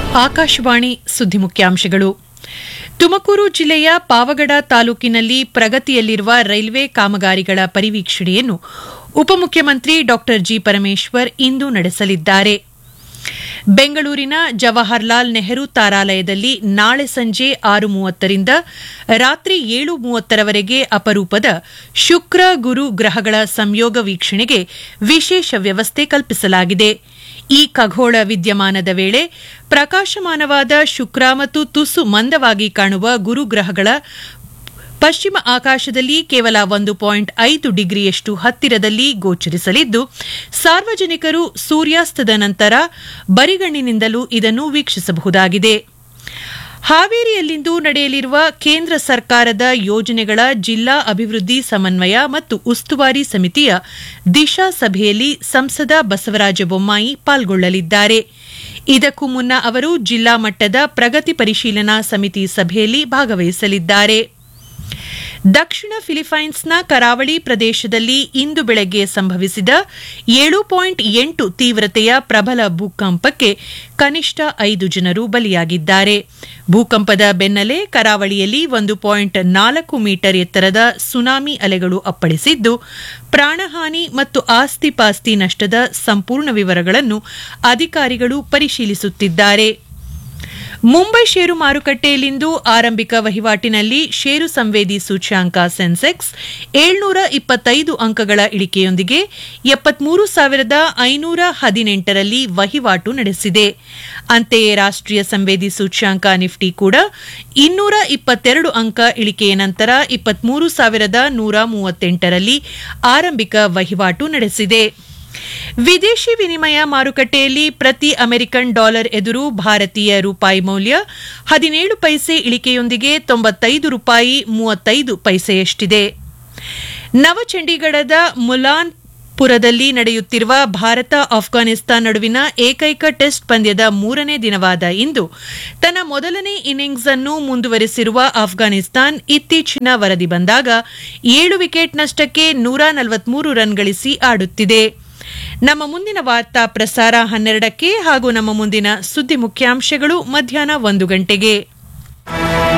ಆಕಾಶವಾಣಿ ಸುದ್ದಿ ಮುಖ್ಯಾಂಶಗಳು ತುಮಕೂರು ಜಿಲ್ಲೆಯ ಪಾವಗಡ ತಾಲೂಕಿನಲ್ಲಿ ಪ್ರಗತಿಯಲ್ಲಿರುವ ರೈಲ್ವೆ ಕಾಮಗಾರಿಗಳ ಪರಿವೀಕ್ಷಣೆಯನ್ನು ಉಪಮುಖ್ಯಮಂತ್ರಿ ಡಾ ಜಿ ಪರಮೇಶ್ವರ್ ಇಂದು ನಡೆಸಲಿದ್ದಾರೆ ಬೆಂಗಳೂರಿನ ಜವಾಹರ್ಲಾಲ್ ನೆಹರು ತಾರಾಲಯದಲ್ಲಿ ನಾಳೆ ಸಂಜೆ ಆರು ಮೂವತ್ತರಿಂದ ರಾತ್ರಿ ಏಳು ಮೂವತ್ತರವರೆಗೆ ಅಪರೂಪದ ಶುಕ್ರ ಗುರು ಗ್ರಹಗಳ ಸಂಯೋಗ ವೀಕ್ಷಣೆಗೆ ವಿಶೇಷ ವ್ಯವಸ್ಥೆ ಕಲ್ಪಿಸಲಾಗಿದೆ ಈ ಖಗೋಳ ವಿದ್ಯಮಾನದ ವೇಳೆ ಪ್ರಕಾಶಮಾನವಾದ ಶುಕ್ರ ಮತ್ತು ತುಸು ಮಂದವಾಗಿ ಕಾಣುವ ಗುರುಗ್ರಹಗಳ ಪಶ್ಚಿಮ ಆಕಾಶದಲ್ಲಿ ಕೇವಲ ಒಂದು ಪಾಯಿಂಟ್ ಐದು ಡಿಗ್ರಿಯಷ್ಟು ಹತ್ತಿರದಲ್ಲಿ ಗೋಚರಿಸಲಿದ್ದು ಸಾರ್ವಜನಿಕರು ಸೂರ್ಯಾಸ್ತದ ನಂತರ ಬರಿಗಣ್ಣಿನಿಂದಲೂ ಇದನ್ನು ವೀಕ್ಷಿಸಬಹುದಾಗಿದೆ ಹಾವೇರಿಯಲ್ಲಿಂದು ನಡೆಯಲಿರುವ ಕೇಂದ್ರ ಸರ್ಕಾರದ ಯೋಜನೆಗಳ ಜಿಲ್ಲಾ ಅಭಿವೃದ್ಧಿ ಸಮನ್ವಯ ಮತ್ತು ಉಸ್ತುವಾರಿ ಸಮಿತಿಯ ದಿಶಾ ಸಭೆಯಲ್ಲಿ ಸಂಸದ ಬಸವರಾಜ ಬೊಮ್ಮಾಯಿ ಪಾಲ್ಗೊಳ್ಳಲಿದ್ದಾರೆ ಇದಕ್ಕೂ ಮುನ್ನ ಅವರು ಜಿಲ್ಲಾ ಮಟ್ಟದ ಪ್ರಗತಿ ಪರಿಶೀಲನಾ ಸಮಿತಿ ಸಭೆಯಲ್ಲಿ ಭಾಗವಹಿಸಲಿದ್ದಾರೆ ದಕ್ಷಿಣ ಫಿಲಿಪೈನ್ಸ್ನ ಕರಾವಳಿ ಪ್ರದೇಶದಲ್ಲಿ ಇಂದು ಬೆಳಗ್ಗೆ ಸಂಭವಿಸಿದ ಏಳು ಪಾಯಿಂಟ್ ಎಂಟು ತೀವ್ರತೆಯ ಪ್ರಬಲ ಭೂಕಂಪಕ್ಕೆ ಕನಿಷ್ಠ ಐದು ಜನರು ಬಲಿಯಾಗಿದ್ದಾರೆ ಭೂಕಂಪದ ಬೆನ್ನಲ್ಲೇ ಕರಾವಳಿಯಲ್ಲಿ ಒಂದು ಪಾಯಿಂಟ್ ನಾಲ್ಕು ಮೀಟರ್ ಎತ್ತರದ ಸುನಾಮಿ ಅಲೆಗಳು ಅಪ್ಪಳಿಸಿದ್ದು ಪ್ರಾಣಹಾನಿ ಮತ್ತು ಆಸ್ತಿ ಪಾಸ್ತಿ ನಷ್ಟದ ಸಂಪೂರ್ಣ ವಿವರಗಳನ್ನು ಅಧಿಕಾರಿಗಳು ಪರಿಶೀಲಿಸುತ್ತಿದ್ದಾರೆ ಮುಂಬೈ ಷೇರು ಮಾರುಕಟ್ಟೆಯಲ್ಲಿಂದು ಆರಂಭಿಕ ವಹಿವಾಟಿನಲ್ಲಿ ಷೇರು ಸಂವೇದಿ ಸೂಚ್ಯಾಂಕ ಸೆನ್ಸೆಕ್ಸ್ ಏಳ್ನೂರ ಇಪ್ಪತ್ತೈದು ಅಂಕಗಳ ಇಳಿಕೆಯೊಂದಿಗೆ ಎಪ್ಪತ್ಮೂರು ಸಾವಿರದ ಐನೂರ ಹದಿನೆಂಟರಲ್ಲಿ ವಹಿವಾಟು ನಡೆಸಿದೆ ಅಂತೆಯೇ ರಾಷ್ಟೀಯ ಸಂವೇದಿ ಸೂಚ್ಯಾಂಕ ನಿಫ್ಟಿ ಕೂಡ ಇನ್ನೂರ ಇಪ್ಪತ್ತೆರಡು ಅಂಕ ಇಳಿಕೆಯ ನಂತರ ಇಪ್ಪತ್ಮೂರು ಸಾವಿರದ ನೂರ ಮೂವತ್ತೆಂಟರಲ್ಲಿ ಆರಂಭಿಕ ವಹಿವಾಟು ನಡೆಸಿದೆ ವಿದೇಶಿ ವಿನಿಮಯ ಮಾರುಕಟ್ಟೆಯಲ್ಲಿ ಪ್ರತಿ ಅಮೆರಿಕನ್ ಡಾಲರ್ ಎದುರು ಭಾರತೀಯ ರೂಪಾಯಿ ಮೌಲ್ಯ ಹದಿನೇಳು ಪೈಸೆ ಇಳಿಕೆಯೊಂದಿಗೆ ತೊಂಬತ್ತೈದು ರೂಪಾಯಿ ಮೂವತ್ತೈದು ಪೈಸೆಯಷ್ಟಿದೆ ನವಚಂಡೀಗಢದ ಮುಲಾನ್ ಪುರದಲ್ಲಿ ನಡೆಯುತ್ತಿರುವ ಭಾರತ ಆಫ್ಘಾನಿಸ್ತಾನ ನಡುವಿನ ಏಕೈಕ ಟೆಸ್ಟ್ ಪಂದ್ಯದ ಮೂರನೇ ದಿನವಾದ ಇಂದು ತನ್ನ ಮೊದಲನೇ ಇನ್ನಿಂಗ್ಸ್ ಅನ್ನು ಮುಂದುವರೆಸಿರುವ ಆಫ್ಘಾನಿಸ್ತಾನ್ ಇತ್ತೀಚಿನ ವರದಿ ಬಂದಾಗ ಏಳು ವಿಕೆಟ್ ನಷ್ಟಕ್ಕೆ ನೂರ ನಲವತ್ಮೂರು ರನ್ ಗಳಿಸಿ ಆಡುತ್ತಿದೆ ನಮ್ಮ ಮುಂದಿನ ವಾರ್ತಾ ಪ್ರಸಾರ ಹನ್ನೆರಡಕ್ಕೆ ಹಾಗೂ ನಮ್ಮ ಮುಂದಿನ ಸುದ್ದಿ ಮುಖ್ಯಾಂಶಗಳು ಮಧ್ಯಾಹ್ನ ಒಂದು ಗಂಟೆಗೆ